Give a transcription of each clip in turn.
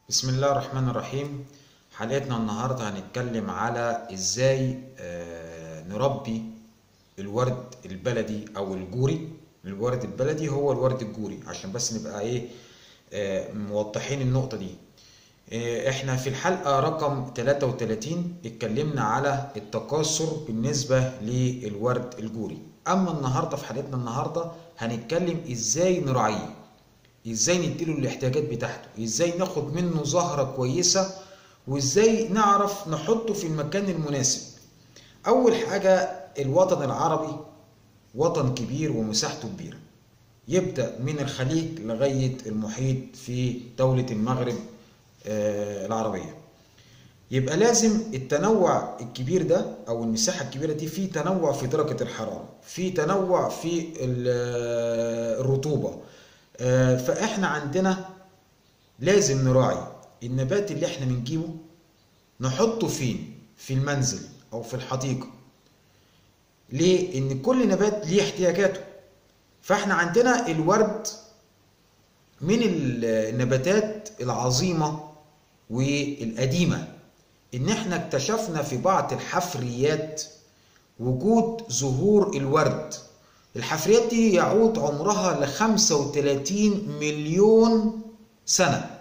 بسم الله الرحمن الرحيم حلقتنا النهاردة هنتكلم على ازاي آه، نربي الورد البلدي او الجوري الورد البلدي هو الورد الجوري عشان بس نبقى ايه آه، موضحين النقطة دي آه، احنا في الحلقة رقم 33 اتكلمنا على التكاثر بالنسبة للورد الجوري اما النهاردة في حلقتنا النهاردة هنتكلم ازاي نراعيه ازاي نديله الاحتياجات بتاعته ازاي ناخد منه زهرة كويسة وازاي نعرف نحطه في المكان المناسب اول حاجة الوطن العربي وطن كبير ومساحته كبيرة يبدأ من الخليج لغاية المحيط في دولة المغرب آه، العربية يبقى لازم التنوع الكبير ده او المساحة الكبيرة دي في تنوع في درجة الحرارة في تنوع في ال- الرطوبة آه، فاحنا عندنا لازم نراعي النبات اللي احنا بنجيبه نحطه فين في المنزل او في الحديقة ليه ان كل نبات ليه احتياجاته فاحنا عندنا الورد من النباتات العظيمة والقديمة ان احنا اكتشفنا في بعض الحفريات وجود زهور الورد الحفريات دي يعود عمرها ل 35 مليون سنة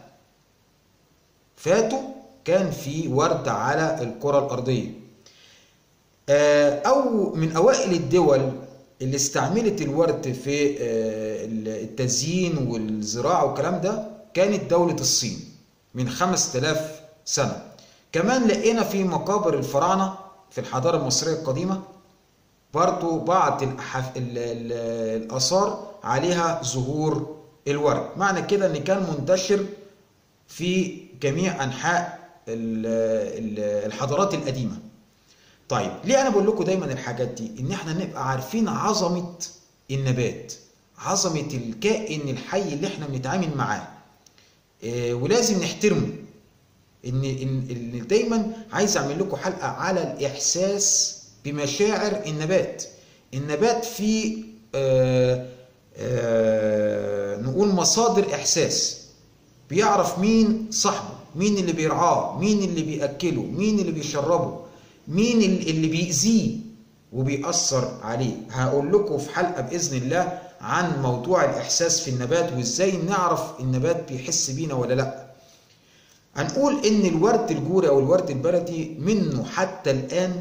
فاتوا كان في ورد على الكرة الأرضية آه، أو من أوائل الدول اللي استعملت الورد في آه، التزيين والزراعة والكلام ده كانت دولة الصين من 5000 سنة كمان لقينا في مقابر الفراعنة في الحضارة المصرية القديمة برضو بعض الأحف... ال... ال... الآثار عليها ظهور الورد معنى كده ان كان منتشر في جميع أنحاء ال... ال- الحضارات القديمة طيب ليه أنا بقول لكم دايما الحاجات دي إن إحنا نبقى عارفين عظمة النبات عظمة الكائن الحي اللي إحنا بنتعامل معاه إيه، ولازم نحترمه ان ان إن دايما عايز اعمل لكم حلقه على الاحساس بمشاعر النبات النبات فيه آه آه نقول مصادر احساس بيعرف مين صاحبه مين اللي بيرعاه مين اللي بياكله مين اللي بيشربه مين ال- اللي بيأذيه وبيأثر عليه هقول لكم في حلقه باذن الله عن موضوع الاحساس في النبات وازاي نعرف النبات بيحس بينا ولا لا هنقول ان الورد الجوري او الورد البلدي منه حتى الان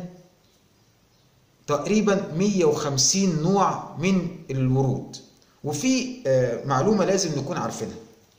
تقريبا 150 نوع من الورود وفي آه، معلومة لازم نكون عارفينها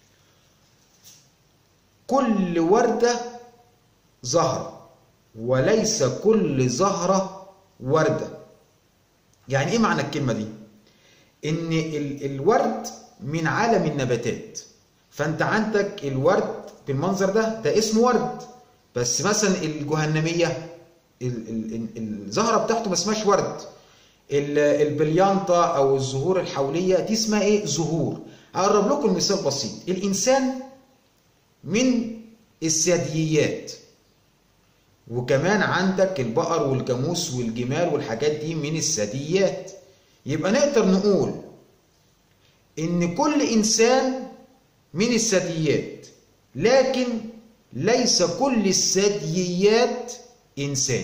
كل وردة زهرة وليس كل زهرة وردة يعني ايه معنى الكلمة دي ان ال- الورد من عالم النباتات فانت عندك الورد بالمنظر ده ده اسمه ورد بس مثلا الجهنمية ال- ال- ال- الزهرة بتاعته ما اسمهاش ورد ال- البليانطة او الزهور الحولية دي اسمها ايه زهور اقرب لكم مثال بسيط الانسان من الثدييات وكمان عندك البقر والجاموس والجمال والحاجات دي من الثدييات يبقى نقدر نقول ان كل انسان من الثدييات لكن ليس كل الثدييات انسان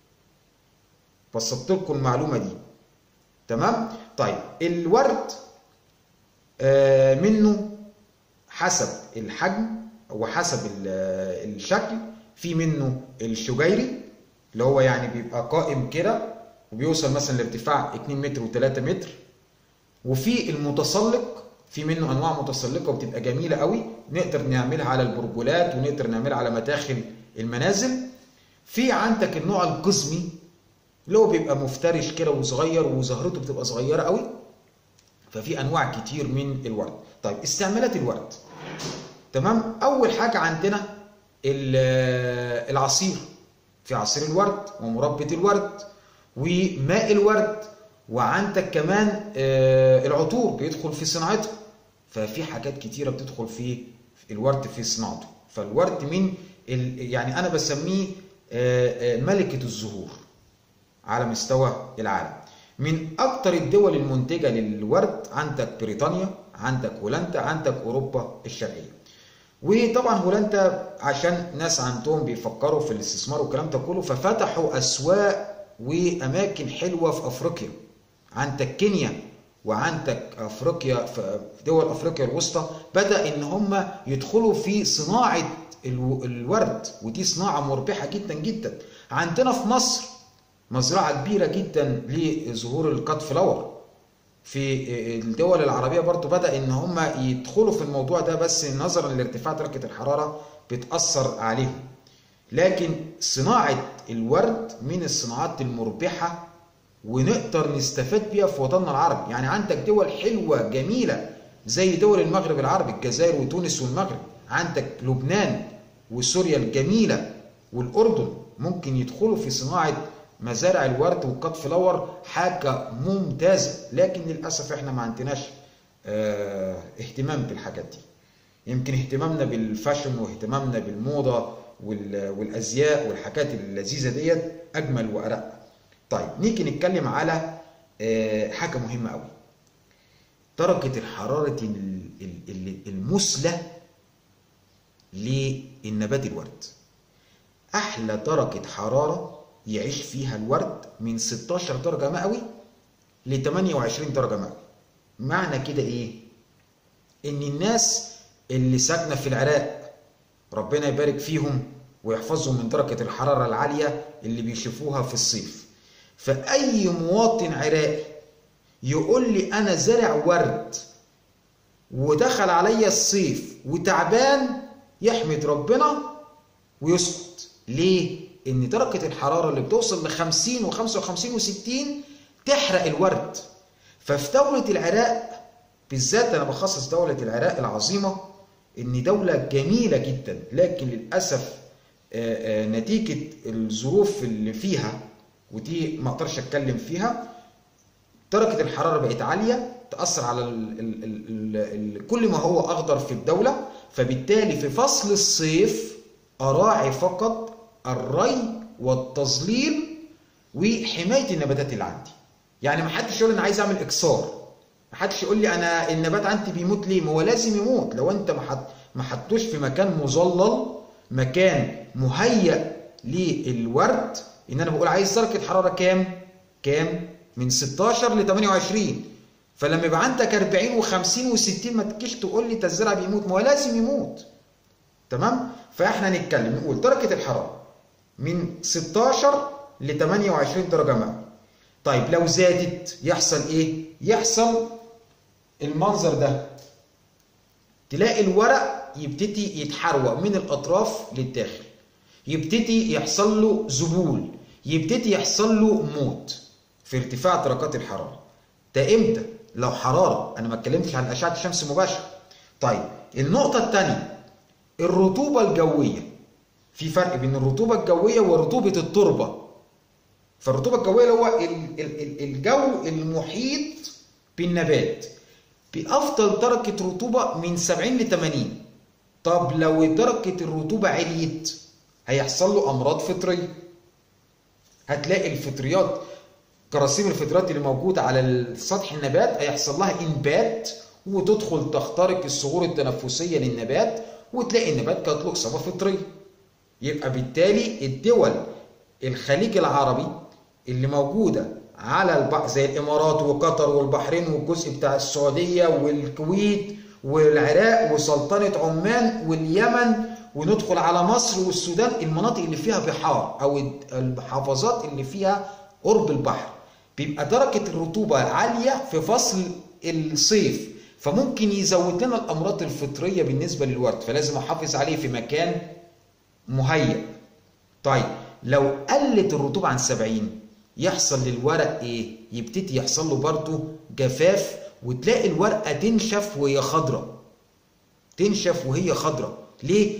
بسطت لكم المعلومه دي تمام طيب الورد آه، منه حسب الحجم وحسب ال- الشكل في منه الشجيري اللي هو يعني بيبقى قائم كده وبيوصل مثلا لارتفاع 2 متر و3 متر وفي المتسلق في منه انواع متسلقه وبتبقى جميله قوي نقدر نعملها على البرجولات ونقدر نعملها على مداخل المنازل في عندك النوع القزمي اللي هو بيبقى مفترش كده وصغير وزهرته بتبقى صغيره قوي ففي انواع كتير من الورد طيب استعمالات الورد تمام اول حاجه عندنا ال- العصير في عصير الورد ومربى الورد وماء الورد وعندك كمان آه، العطور بيدخل في صناعتها ففي حاجات كتيره بتدخل في الورد في صناعته فالورد من ال- يعني انا بسميه آه، آه، ملكه الزهور على مستوى العالم من اكتر الدول المنتجه للورد عندك بريطانيا عندك هولندا عندك اوروبا الشرقيه وطبعا هولندا عشان ناس عندهم بيفكروا في الاستثمار والكلام ده كله ففتحوا اسواق واماكن حلوه في افريقيا عندك كينيا وعندك افريقيا في دول افريقيا الوسطى بدا ان هم يدخلوا في صناعه الورد ودي صناعه مربحه جدا جدا عندنا في مصر مزرعه كبيره جدا لظهور الكات فلاور في الدول العربية برضو بدأ ان هم يدخلوا في الموضوع ده بس نظرا لارتفاع درجة الحرارة بتأثر عليهم لكن صناعة الورد من الصناعات المربحة ونقدر نستفاد بيها في وطننا العربي يعني عندك دول حلوة جميلة زي دول المغرب العربي الجزائر وتونس والمغرب عندك لبنان وسوريا الجميلة والأردن ممكن يدخلوا في صناعة مزارع الورد والكات فلاور حاجة ممتازة لكن للأسف احنا ما عندناش اه اهتمام بالحاجات دي يمكن اهتمامنا بالفاشن واهتمامنا بالموضة والأزياء والحاجات اللذيذة ديت أجمل وأرق طيب نيجي نتكلم على اه حاجة مهمة قوي درجة الحرارة المثلى للنبات الورد أحلى درجة حرارة يعيش فيها الورد من 16 درجة مئوي ل 28 درجة مئوي معنى كده ايه ان الناس اللي ساكنة في العراق ربنا يبارك فيهم ويحفظهم من درجة الحرارة العالية اللي بيشوفوها في الصيف فأي مواطن عراقي يقول لي أنا زارع ورد ودخل عليا الصيف وتعبان يحمد ربنا ويسكت ليه؟ ان درجة الحرارة اللي بتوصل ل 50 و55 و60 تحرق الورد ففي دولة العراق بالذات انا بخصص دولة العراق العظيمة ان دولة جميلة جدا لكن للأسف نتيجة الظروف اللي فيها ودي ما اقدرش اتكلم فيها درجة الحرارة بقت عالية تأثر على ال ال ال ال كل ما هو أخضر في الدولة فبالتالي في فصل الصيف أراعي فقط الري والتظليل وحمايه النباتات اللي عندي يعني ما حدش يقول انا عايز اعمل اكسار ما حدش يقول لي انا النبات عندي بيموت ليه ما هو لازم يموت لو انت ما حد ما حطوش في مكان مظلل مكان مهيأ للورد ان انا بقول عايز درجه حراره كام كام من 16 ل 28 فلما يبقى عندك 40 و50 و60 ما تجيش تقول لي الزرع بيموت ما هو لازم يموت تمام فاحنا نتكلم نقول درجه الحراره من 16 ل 28 درجة مئوية. طيب لو زادت يحصل ايه؟ يحصل المنظر ده. تلاقي الورق يبتدي يتحروق من الأطراف للداخل. يبتدي يحصل له ذبول، يبتدي يحصل له موت في ارتفاع درجات الحرارة. ده امتى؟ لو حرارة، أنا ما اتكلمتش عن أشعة الشمس مباشرة. طيب النقطة الثانية الرطوبة الجوية. في فرق بين الرطوبة الجوية ورطوبة التربة فالرطوبة الجوية اللي هو الجو المحيط بالنبات بأفضل درجة رطوبة من 70 ل 80 طب لو درجة الرطوبة عليت هيحصل له أمراض فطرية هتلاقي الفطريات جراثيم الفطريات اللي موجودة على سطح النبات هيحصل لها إنبات وتدخل تخترق الصغور التنفسية للنبات وتلاقي النبات جات له إصابة فطرية يبقى بالتالي الدول الخليج العربي اللي موجودة على البحر زي الإمارات وقطر والبحرين والجزء بتاع السعودية والكويت والعراق وسلطنة عمان واليمن وندخل على مصر والسودان المناطق اللي فيها بحار أو المحافظات اللي فيها قرب البحر بيبقى درجة الرطوبة عالية في فصل الصيف فممكن يزود لنا الأمراض الفطرية بالنسبة للورد فلازم أحافظ عليه في مكان مهيأ طيب لو قلت الرطوبة عن 70 يحصل للورق ايه يبتدي يحصل له برضه جفاف وتلاقي الورقة تنشف وهي خضرة تنشف وهي خضرة ليه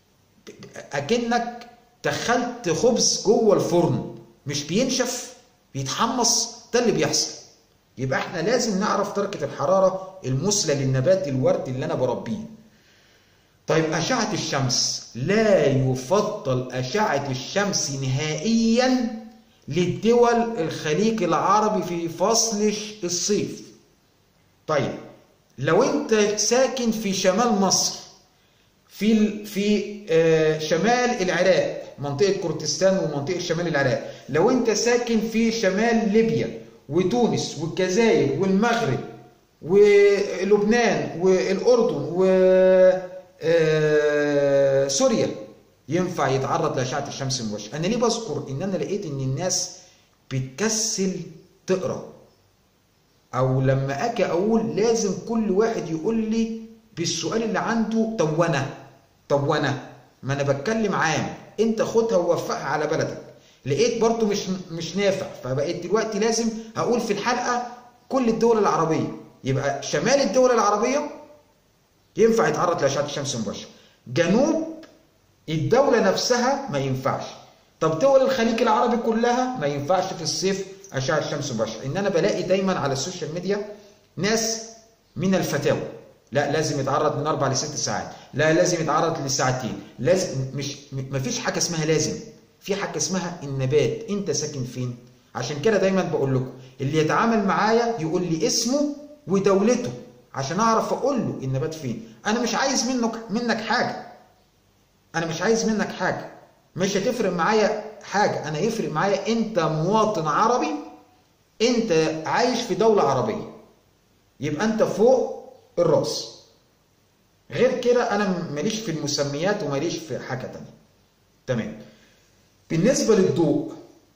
اكنك دخلت خبز جوه الفرن مش بينشف بيتحمص ده اللي بيحصل يبقى احنا لازم نعرف درجة الحرارة المثلى للنبات الورد اللي انا بربيه طيب أشعة الشمس لا يفضل أشعة الشمس نهائيا للدول الخليج العربي في فصل الصيف طيب لو انت ساكن في شمال مصر في في شمال العراق منطقه كردستان ومنطقه شمال العراق لو انت ساكن في شمال ليبيا وتونس والجزائر والمغرب ولبنان والاردن وسوريا ينفع يتعرض لاشعه الشمس المباشره انا ليه بذكر ان انا لقيت ان الناس بتكسل تقرا او لما اجي اقول لازم كل واحد يقول لي بالسؤال اللي عنده طب وانا طب وانا ما انا بتكلم عام انت خدها ووفقها على بلدك لقيت برضو مش مش نافع فبقيت دلوقتي لازم هقول في الحلقه كل الدول العربيه يبقى شمال الدول العربيه ينفع يتعرض لاشعه الشمس المباشره جنوب الدوله نفسها ما ينفعش طب دول الخليج العربي كلها ما ينفعش في الصيف اشعه الشمس مباشره ان انا بلاقي دايما على السوشيال ميديا ناس من الفتاوى لا لازم يتعرض من اربع لست ساعات لا لازم يتعرض لساعتين لازم مش ما فيش حاجه اسمها لازم في حاجه اسمها النبات انت ساكن فين عشان كده دايما بقول لكم اللي يتعامل معايا يقول لي اسمه ودولته عشان اعرف اقول له النبات فين انا مش عايز منك منك حاجه انا مش عايز منك حاجه مش هتفرق معايا حاجه انا يفرق معايا انت مواطن عربي انت عايش في دوله عربيه يبقى انت فوق الراس غير كده انا ماليش في المسميات وماليش في حاجه تانية تمام بالنسبه للضوء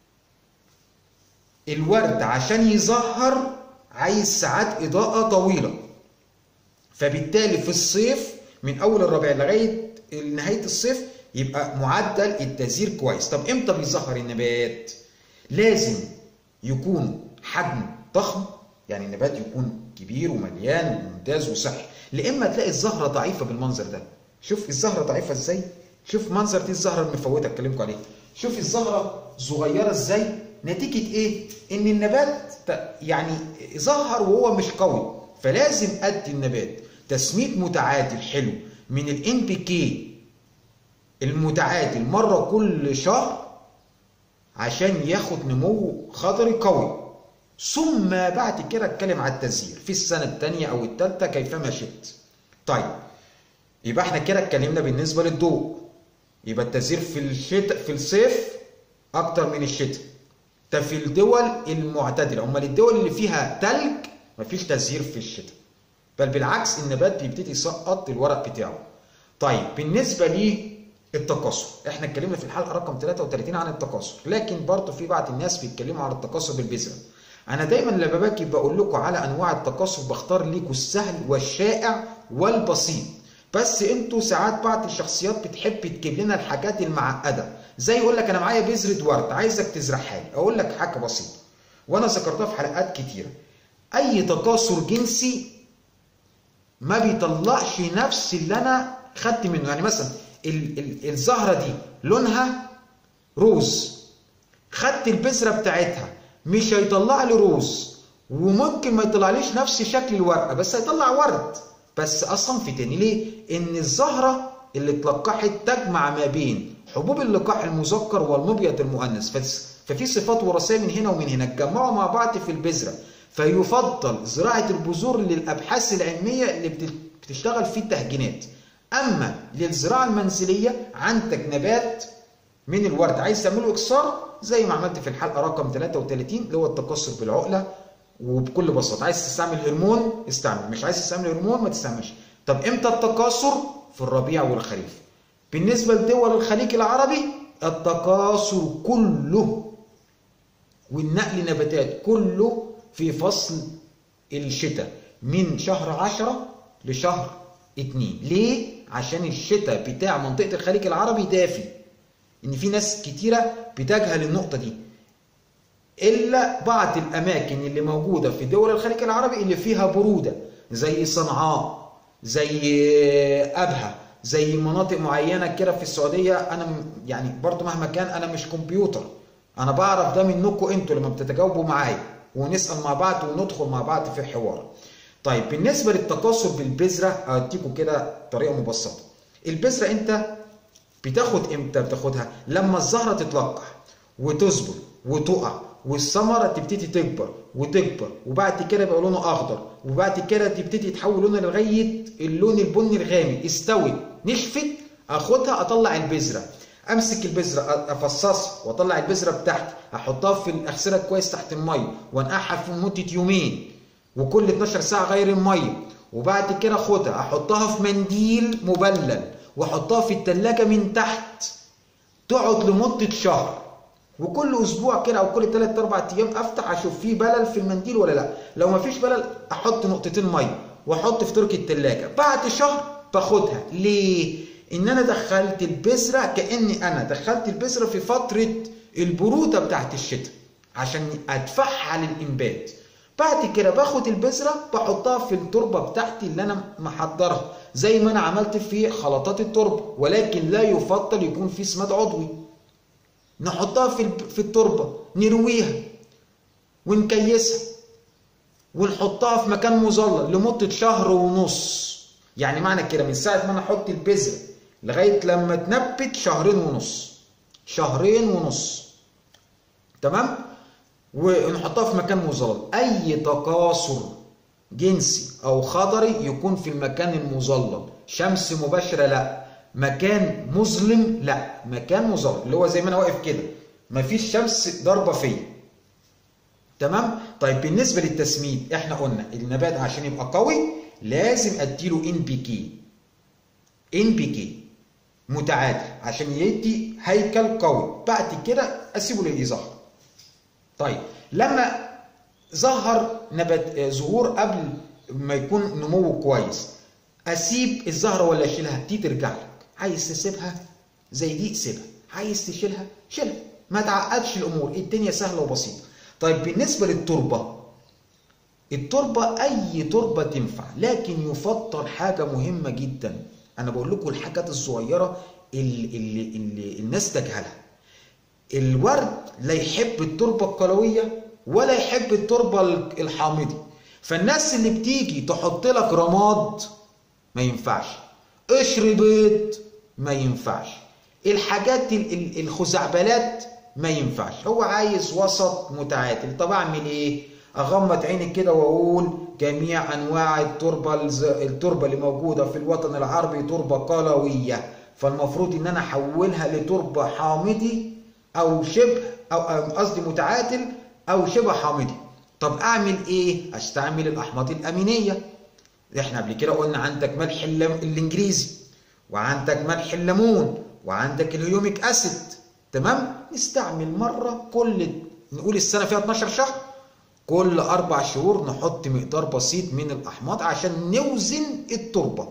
الورد عشان يظهر عايز ساعات اضاءه طويله فبالتالي في الصيف من اول الربيع لغايه نهايه الصيف يبقى معدل التزهير كويس طب امتى بيظهر النبات لازم يكون حجم ضخم يعني النبات يكون كبير ومليان وممتاز وصحي لاما تلاقي الزهره ضعيفه بالمنظر ده شوف الزهره ضعيفه ازاي شوف منظر دي الزهره المفوته اتكلمكم عليها شوف الزهره صغيره ازاي نتيجه ايه ان النبات يعني ظهر وهو مش قوي فلازم ادي النبات تسميد متعادل حلو من الان بي كي المتعادل مره كل شهر عشان ياخد نمو خضري قوي ثم بعد كده اتكلم على التزهير في السنه الثانيه او الثالثه كيفما شئت طيب يبقى احنا كده اتكلمنا بالنسبه للضوء يبقى التزهير في الشتاء في الصيف اكتر من الشتاء ده في الدول المعتدله امال الدول اللي فيها تلج مفيش تزهير في الشتاء بل بالعكس النبات بيبتدي يسقط الورق بتاعه طيب بالنسبه للتكاثر احنا اتكلمنا في الحلقه رقم 33 عن التكاثر لكن برضه في بعض الناس بيتكلموا عن التكاثر بالبذره انا دايما لما باجي بقول لكم على انواع التكاثر بختار ليكم السهل والشائع والبسيط بس انتوا ساعات بعض الشخصيات بتحب تجيب لنا الحاجات المعقده زي يقول لك انا معايا بذره ورد عايزك تزرعها لي اقول لك حاجه بسيطه وانا ذكرتها في حلقات كتيره اي تكاثر جنسي ما بيطلعش نفس اللي انا خدت منه يعني مثلا ال ال الزهره دي لونها روز خدت البذره بتاعتها مش هيطلع لي روز وممكن ما يطلعليش نفس شكل الورقه بس هيطلع ورد بس صنف تاني ليه؟ ان الزهره اللي اتلقحت تجمع ما بين حبوب اللقاح المذكر والمبيض المؤنث ففي صفات وراثيه من هنا ومن هنا اتجمعوا مع بعض في البذره فيفضل زراعه البذور للابحاث العلميه اللي بتشتغل في التهجينات اما للزراعه المنزليه عندك نبات من الورد عايز تعمله اكسار زي ما عملت في الحلقه رقم 33 اللي هو التكسر بالعقله وبكل بساطه عايز تستعمل هرمون استعمل مش عايز تستعمل هرمون ما تستعملش طب امتى التكاثر في الربيع والخريف بالنسبه لدول الخليج العربي التكاثر كله والنقل نباتات كله في فصل الشتاء من شهر 10 لشهر 2 ليه عشان الشتاء بتاع منطقه الخليج العربي دافي ان في ناس كتيره بتجهل النقطه دي الا بعض الاماكن اللي موجوده في دول الخليج العربي اللي فيها بروده زي صنعاء زي ابها زي مناطق معينه كده في السعوديه انا يعني برضو مهما كان انا مش كمبيوتر انا بعرف ده منكم انتوا لما بتتجاوبوا معايا ونسال مع بعض وندخل مع بعض في حوار طيب بالنسبه للتكاثر بالبذره اديكم كده طريقه مبسطه البذره انت بتاخد امتى بتاخدها لما الزهره تتلقح وتصبر وتقع والثمره تبتدي تكبر وتكبر وبعد كده يبقى لونه اخضر وبعد كده تبتدي تحول لونها لغايه اللون البني الغامق استوت نشفت اخدها اطلع البذره امسك البذره افصصها واطلع البذره بتاعتي احطها في اغسلها كويس تحت الميه وانقعها في مده يومين وكل 12 ساعه غير الميه وبعد كده اخدها احطها في منديل مبلل واحطها في التلاجة من تحت تقعد لمدة شهر وكل اسبوع كده او كل 3 4 ايام افتح اشوف فيه بلل في المنديل ولا لا لو ما فيش بلل احط نقطتين ميه واحط في ترك التلاجة بعد شهر باخدها ليه ان انا دخلت البذره كاني انا دخلت البذره في فتره البروده بتاعت الشتاء عشان ادفعها للانبات بعد كده باخد البذره بحطها في التربه بتاعتي اللي انا محضرها زي ما انا عملت في خلطات التربه ولكن لا يفضل يكون في سماد عضوي نحطها في في التربه نرويها ونكيسها ونحطها في مكان مظلل لمده شهر ونص يعني معنى كده من ساعه ما انا احط البذره لغايه لما تنبت شهرين ونص شهرين ونص تمام ونحطها في مكان مظلل اي تكاثر جنسي او خضري يكون في المكان المظلل شمس مباشره لا مكان مظلم لا مكان مظلل اللي هو زي ما انا واقف كده مفيش شمس ضاربه فيا تمام طيب بالنسبه للتسميد احنا قلنا النبات عشان يبقى قوي لازم اديله ان بي كي ان بي كي متعادل عشان يدي هيكل قوي بعد كده اسيبه لليظهر طيب لما ظهر نبات ظهور قبل ما يكون نموه كويس اسيب الزهره ولا اشيلها دي ترجع لك عايز تسيبها زي دي سيبها عايز تشيلها شيلها ما تعقدش الامور الدنيا سهله وبسيطه طيب بالنسبه للتربه التربه اي تربه تنفع لكن يفضل حاجه مهمه جدا انا بقول لكم الحاجات الصغيره اللي, اللي, اللي الناس تجهلها الورد لا يحب التربه القلويه ولا يحب التربه الحامضه فالناس اللي بتيجي تحط لك رماد ما ينفعش قشر بيض ما ينفعش الحاجات الخزعبلات ما ينفعش هو عايز وسط متعادل طب اعمل ايه اغمض عيني كده واقول جميع انواع التربه التربه اللي موجوده في الوطن العربي تربه قلويه فالمفروض ان انا احولها لتربه حامضي او شبه او قصدي متعادل او شبه حامضي طب اعمل ايه استعمل الاحماض الامينيه احنا قبل كده قلنا عندك ملح الانجليزي وعندك ملح الليمون وعندك الهيوميك اسيد تمام نستعمل مره كل نقول السنه فيها 12 شهر كل اربع شهور نحط مقدار بسيط من الاحماض عشان نوزن التربه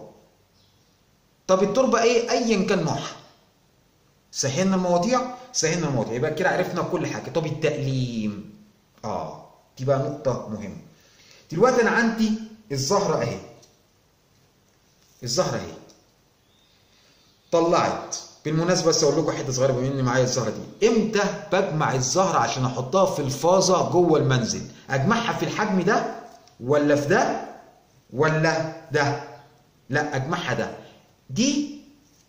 طب التربه ايه ايا كان نوعها سهلنا المواضيع سهلنا المواضيع يبقى كده عرفنا كل حاجه طب التقليم اه دي بقى نقطه مهمه دلوقتي انا عندي الزهره اهي الزهره اهي طلعت بالمناسبه بس اقول لكم حته صغيره بما اني معايا الزهره دي امتى بجمع الزهره عشان احطها في الفازه جوه المنزل اجمعها في الحجم ده ولا في ده ولا ده لا اجمعها ده دي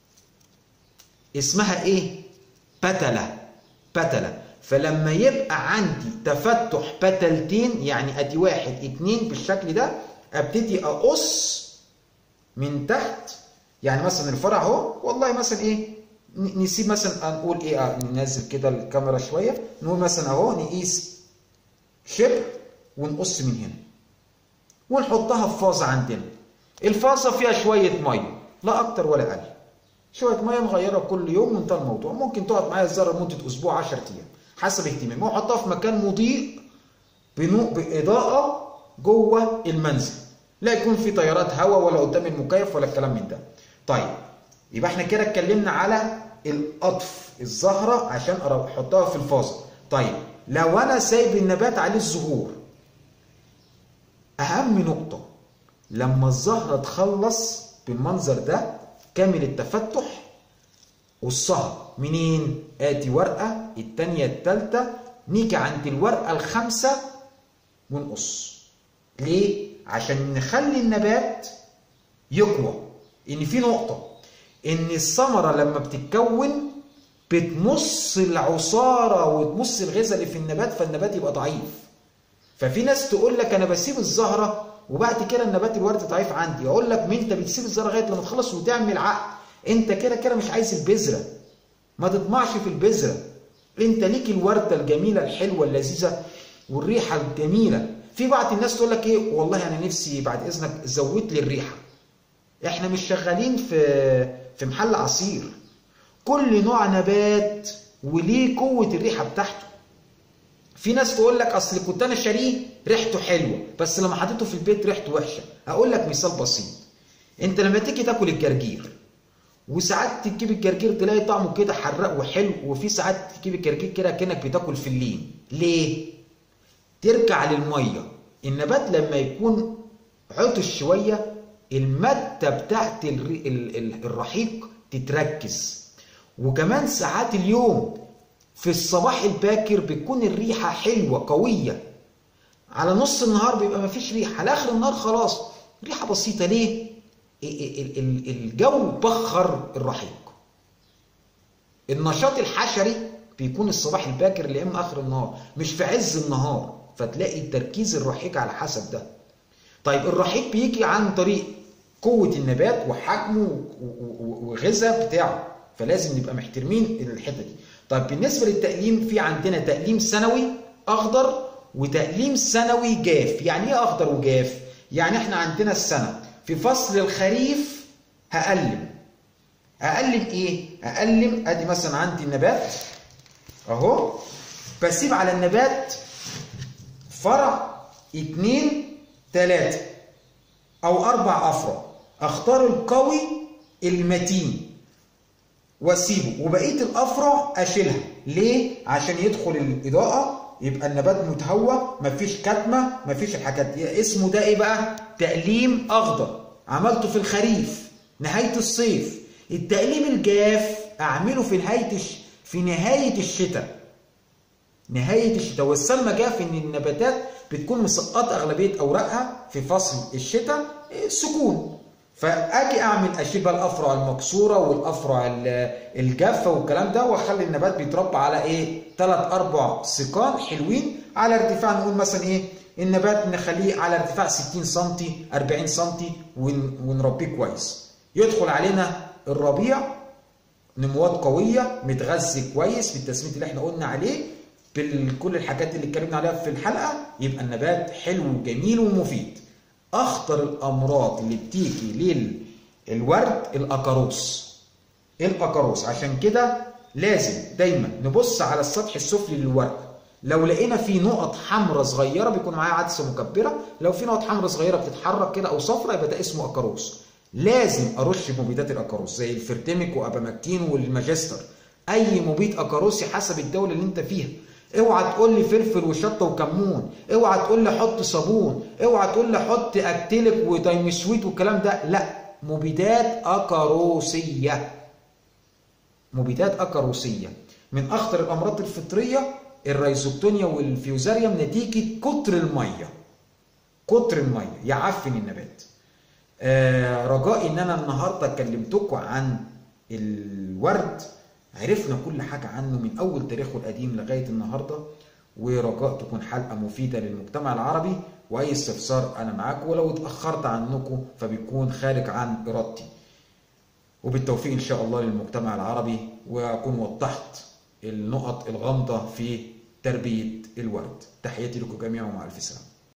اسمها ايه بتله بتله فلما يبقى عندي تفتح بتلتين يعني ادي واحد اتنين بالشكل ده ابتدي اقص من تحت يعني مثلا الفرع اهو والله مثلا ايه نسيب مثلا نقول ايه آه ننزل كده الكاميرا شويه نقول مثلا اهو نقيس شبر ونقص من هنا ونحطها في فازه عندنا الفازه فيها شويه ميه لا اكتر ولا اقل شويه ميه نغيرها كل يوم وانتهى الموضوع ممكن تقعد معايا الزهره لمده اسبوع 10 ايام حسب اهتمامي واحطها في مكان مضيء باضاءه جوه المنزل لا يكون في تيارات هواء ولا قدام المكيف ولا الكلام من ده طيب يبقى احنا كده اتكلمنا على القطف الزهره عشان احطها في الفازه طيب لو انا سايب النبات عليه الزهور اهم نقطه لما الزهره تخلص بالمنظر ده كامل التفتح قصها منين ادي ورقه الثانيه الثالثه نيجي عند الورقه الخامسه ونقص ليه عشان نخلي النبات يقوى ان في نقطه ان الثمره لما بتتكون بتمص العصاره وتمص الغذاء اللي في النبات فالنبات يبقى ضعيف ففي ناس تقول لك انا بسيب الزهره وبعد كده النبات الورد ضعيف عندي اقول لك مين انت بتسيب الزهره لغايه لما تخلص وتعمل عقد انت كده كده مش عايز البذره ما تطمعش في البذره انت ليك الورده الجميله الحلوه اللذيذه والريحه الجميله في بعض الناس تقول لك ايه والله انا نفسي بعد اذنك زود لي الريحه احنا مش شغالين في في محل عصير كل نوع نبات وليه قوه الريحه بتاعته في ناس تقول لك اصل كنت انا شاريه ريحته حلوه بس لما حطيته في البيت ريحته وحشه اقول لك مثال بسيط انت لما تيجي تاكل الجرجير وساعات تجيب الجرجير تلاقي طعمه كده حراق وحلو وفي ساعات تجيب الجرجير كده كانك بتاكل فلين ليه ترجع للميه النبات لما يكون عطش شويه الماده بتاعت الرحيق تتركز وكمان ساعات اليوم في الصباح الباكر بتكون الريحه حلوه قويه على نص النهار بيبقى مفيش ريحه على اخر النهار خلاص ريحه بسيطه ليه الجو بخر الرحيق النشاط الحشري بيكون الصباح الباكر اللي من اخر النهار مش في عز النهار فتلاقي تركيز الرحيق على حسب ده طيب الرحيق بيجي عن طريق قوة النبات وحجمه وغذاء بتاعه فلازم نبقى محترمين الحتة دي طيب بالنسبة للتقليم في عندنا تقليم سنوي أخضر وتقليم سنوي جاف يعني ايه أخضر وجاف؟ يعني احنا عندنا السنة في فصل الخريف هقلم هقلم ايه؟ هقلم ادي مثلا عندي النبات اهو بسيب على النبات فرع اتنين تلاتة او اربع افرع اختار القوي المتين واسيبه وبقيه الافرع اشيلها ليه عشان يدخل الاضاءه يبقى النبات متهوى مفيش كتمه مفيش الحاجات دي اسمه ده ايه بقى تقليم اخضر عملته في الخريف نهايه الصيف التقليم الجاف اعمله في نهايه في نهايه الشتاء نهايه الشتاء والسلمى جاف ان النباتات بتكون مسقطه اغلبيه اوراقها في فصل الشتاء سكون فاجي اعمل اشيل بقى الافرع المكسوره والافرع الجافه والكلام ده واخلي النبات بيتربى على ايه؟ ثلاث اربع سيقان حلوين على ارتفاع نقول مثلا ايه؟ النبات نخليه على ارتفاع 60 سم 40 سم ونربيه كويس. يدخل علينا الربيع نموات قويه متغذي كويس بالتسميد اللي احنا قلنا عليه بكل الحاجات اللي اتكلمنا عليها في الحلقه يبقى النبات حلو وجميل ومفيد. اخطر الامراض اللي بتيجي للورد الاكاروس الاكاروس عشان كده لازم دايما نبص على السطح السفلي للورد لو لقينا في نقط حمراء صغيره بيكون معاها عدسه مكبره لو في نقط حمراء صغيره بتتحرك كده او صفراء يبقى ده اسمه اكاروس لازم ارش مبيدات الاكاروس زي الفرتمك وابامكتين والماجستر اي مبيد اكاروسي حسب الدوله اللي انت فيها اوعى تقول لي فلفل وشطه وكمون اوعى تقول لي حط صابون اوعى تقول لي حط اكتيلك ودايمسويت والكلام ده لا مبيدات اكاروسيه مبيدات اكاروسيه من اخطر الامراض الفطريه الريزوبتونيا والفيوزاريوم نتيجه كتر الميه كتر الميه يعفن النبات آه رجائي ان انا النهارده كلمتكم عن الورد عرفنا كل حاجة عنه من أول تاريخه القديم لغاية النهاردة ورجاء تكون حلقة مفيدة للمجتمع العربي وأي استفسار أنا معاكم ولو اتأخرت عنكم فبيكون خارج عن إرادتي وبالتوفيق إن شاء الله للمجتمع العربي وأكون وضحت النقط الغامضة في تربية الورد تحياتي لكم جميعا ومع ألف سلامة